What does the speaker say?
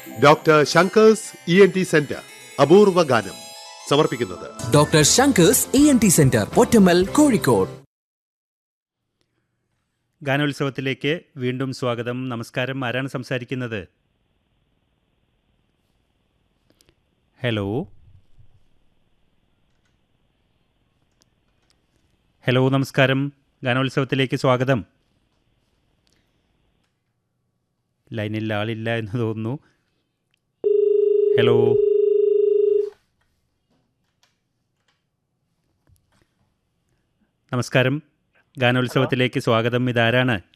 doctor Shankers E N T centre അപൂർവ ഗാനം സമർപ്പിക്കുന്നത് doctor Shankers E N T centre Pottammal Kozhikode ഗാനോത്സവത്തിലേക്ക് വീണ്ടും സ്വാഗതം നമസ്കാരം ആരാണ് സംസാരിക്കുന്നത് ഹലോ ഹലോ നമസ്കാരം ഗാനോത്സവത്തിലേക്ക് സ്വാഗതം ലൈനിൽ ആളില്ല എന്ന് തോന്നുന്നു ഹലോ നമസ്കാരം ഗാനോത്സവത്തിലേക്ക് സ്വാഗതം ഇതാരാണ്